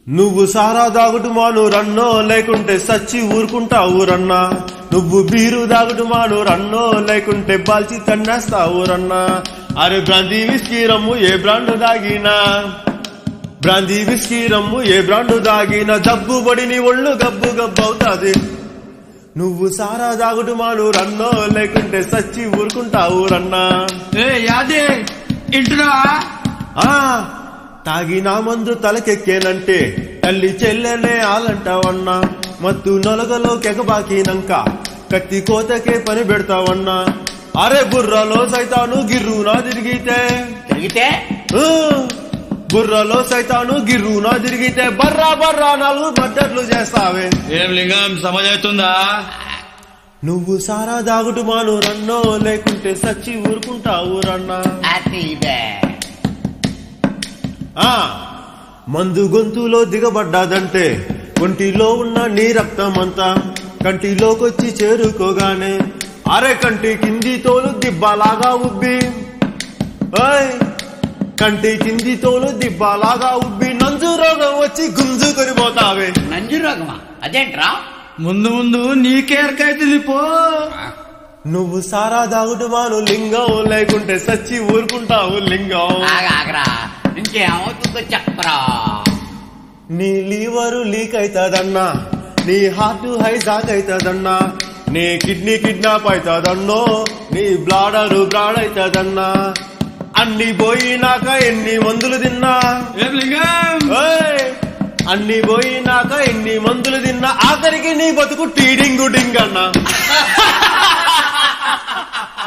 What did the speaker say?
నువ్వు సారా దాగుడు మాను రన్నో లేకుంటే సచ్చి ఊరుకుంటావు రన్నా నువ్వు బీరు దాగుడు మాను రన్నో లేకుంటే బాల్చి తన్నేస్తావు రన్నా అరే బ్రాంతి విస్కీ రమ్ము ఏ బ్రాండ్ దాగినా బ్రాంతి విస్కీ రమ్ము ఏ బ్రాండ్ దాగినా జబ్బు పడిని ఒళ్ళు గబ్బు గబ్బు అవుతాది నువ్వు సారా దాగుడు మాను రన్నో లేకుంటే సచ్చి ఊరుకుంటావు రన్నా ఏ యాదే ఇంటున్నా ఆ తాగినా మందు తలకెక్కేనంటే తల్లి చెల్లెనే ఆలంటావన్నా మత్తు నొలగలో కెగబాకినంక కత్తి కోతకే పని పెడతావన్నా అరే బుర్రలో సైతాను గిర్రునా తిరిగితే తిరిగితే ఊ, బుర్రలో సైతాను గిర్రునా తిరిగితే బర్రా బర్రా నాలుగు మద్దట్లు చేస్తావే ఏం లింగం సమజవుతుందా నువ్వు సారా దాగుడు మాను రన్నో లేకుంటే సచ్చి ఊరుకుంటావు రన్నా హ్యాపీ డే ఆ మందు గొంతులో దిగబడ్డాదంటే ఒంటిలో ఉన్న నీ రక్తమంతా కంటిలోకొచ్చి చేరుకోగానే అరే కంటి కింది తోలు దిబ్బలాగా ఉబ్బి ఓయ్ కంటి కింది తోలు దిబ్బలాగా ఉబ్బి నంజు రోగం వచ్చి గుంజుకొని పోతావే నంజు రోగమా అదేంట్రా ముందు ముందు నీకే ఎరకైతుంది పో నువ్వు సారా దాగుడు మాను లింగం లేకుంటే సచ్చి ఊరుకుంటావు లింగం ఆగా ఆగరా ఇంకేమవుతుందో చెప్పరా నీ లీవరు లీక్ అవుతాదన్నా నీ హార్ట్ హైజాక్ అవుతాదన్నా నీ కిడ్నీ కిడ్నాప్ అవుతాదన్నో నీ బ్లాడరు బ్రాడ్ అవుతాదన్నా అన్ని పోయినాక ఎన్ని మందులు తిన్నా ఏం లింగం ఓయ్! అన్ని పోయినాక ఎన్ని మందులు తిన్నా ఆఖరికి నీ బతుకు టీడింగు డింగ్ అన్నా